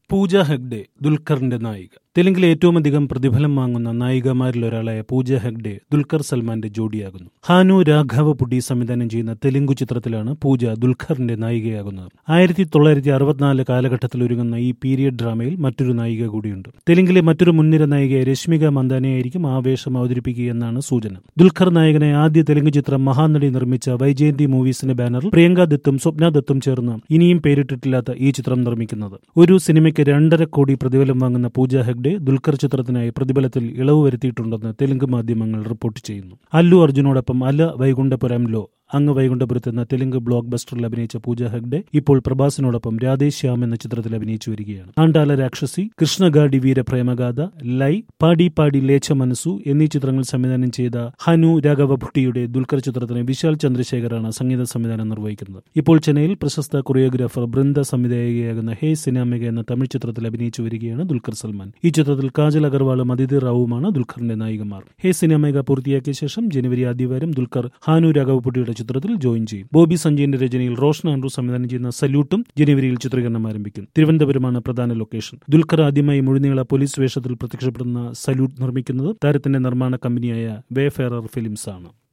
പൂജ ഹെഗ്ഡെ ദുൽഖറിന്റെ നായിക തെലുങ്കിലെ ഏറ്റവും അധികം പ്രതിഫലം വാങ്ങുന്ന നായികമാരിൽ ഒരാളായ പൂജ ഹെഗ്ഡെ ദുൽഖർ സൽമാന്റെ ജോഡിയാകുന്നു ഹാനു രാഘവ പുടി സംവിധാനം ചെയ്യുന്ന തെലുങ്കു ചിത്രത്തിലാണ് പൂജ ദുൽഖറിന്റെ നായികയാകുന്നത് ആയിരത്തി തൊള്ളായിരത്തി അറുപത്തിനാല് കാലഘട്ടത്തിൽ ഒരുങ്ങുന്ന ഈ പീരിയഡ് ഡ്രാമയിൽ മറ്റൊരു നായിക കൂടിയുണ്ട് തെലുങ്കിലെ മറ്റൊരു മുൻനിര നായികയെ രശ്മിക മന്ദാനയായിരിക്കും ആവേശം അവതരിപ്പിക്കുകയെന്നാണ് സൂചന ദുൽഖർ നായകനെ ആദ്യ തെലുങ്ക് ചിത്രം മഹാനടി നിർമ്മിച്ച വൈജയന്തി മൂവീസിന്റെ ബാനറിൽ പ്രിയങ്ക ദത്തും സ്വപ്ന ദത്തും ചേർന്ന് ഇനിയും പേരിട്ടിട്ടില്ലാത്ത ഈ ചിത്രം നിർമ്മിക്കുന്നത് ഒരു സിനിമയ്ക്ക് രണ്ടര കോടി പ്രതിഫലം വാങ്ങുന്ന പൂജ ഹെഗ്ഡെ ദുൽഖർ ചിത്രത്തിനായി പ്രതിഫലത്തിൽ ഇളവ് വരുത്തിയിട്ടുണ്ടെന്ന് തെലുങ്ക് മാധ്യമങ്ങൾ റിപ്പോർട്ട് ചെയ്യുന്നു അല്ലു അർജുനോടൊപ്പം അല വൈകുണ്ഠപുരംലോ അങ്ങ് വൈകുണ്ഠപുരത്ത് എന്ന തെലുങ്ക് ബ്ലോക്ക് ബസ്റ്ററിൽ അഭിനയിച്ച പൂജ ഹെഗ്ഡെ ഇപ്പോൾ പ്രഭാസിനോടൊപ്പം രാധേശ്യാം എന്ന ചിത്രത്തിൽ അഭിനയിച്ചു വരികയാണ് ആണ്ടാല രാക്ഷസി കൃഷ്ണഗാഡി വീര പ്രേമഗാഥ ലൈ പാടി പാടി ലേച്ച മനസ്സു എന്നീ ചിത്രങ്ങൾ സംവിധാനം ചെയ്ത ഹനു രാഘവ ഭുട്ടിയുടെ ദുൽഖർ ചിത്രത്തിന് വിശാൽ ചന്ദ്രശേഖറാണ് സംഗീത സംവിധാനം നിർവഹിക്കുന്നത് ഇപ്പോൾ ചെന്നൈയിൽ പ്രശസ്ത കൊറിയോഗ്രാഫർ ബൃന്ദ സംവിധായകയാകുന്ന ഹേ സിനാമിക എന്ന തമിഴ് ചിത്രത്തിൽ അഭിനയിച്ചു വരികയാണ് ദുൽഖർ സൽമാൻ ഈ ചിത്രത്തിൽ കാജൽ അഗർവാളും അതിഥി റാവുമാണ് ദുൽഖറിന്റെ നായികമാർ ഹേ സിനാമിക പൂർത്തിയാക്കിയ ശേഷം ജനുവരി ആദ്യവാരം ദുൽഖർ ഹാനു രാഘവപുട്ടിയുടെ ചിത്രത്തിൽ ജോയിൻ ചെയ്യും ബോബി സഞ്ജയന്റെ രചനയിൽ റോഷൻ ആൻഡ്രു സംവിധാനം ചെയ്യുന്ന സല്യൂട്ടും ജനുവരിയിൽ ചിത്രീകരണം ആരംഭിക്കും തിരുവനന്തപുരമാണ് പ്രധാന ലൊക്കേഷൻ ദുൽഖർ ആദ്യമായി മുഴുനീള പോലീസ് വേഷത്തിൽ പ്രത്യക്ഷപ്പെടുന്ന സല്യൂട്ട് നിർമ്മിക്കുന്നത് താരത്തിന്റെ നിർമ്മാണ കമ്പനിയായ വേഫെയറർ ഫിലിംസ് ആണ്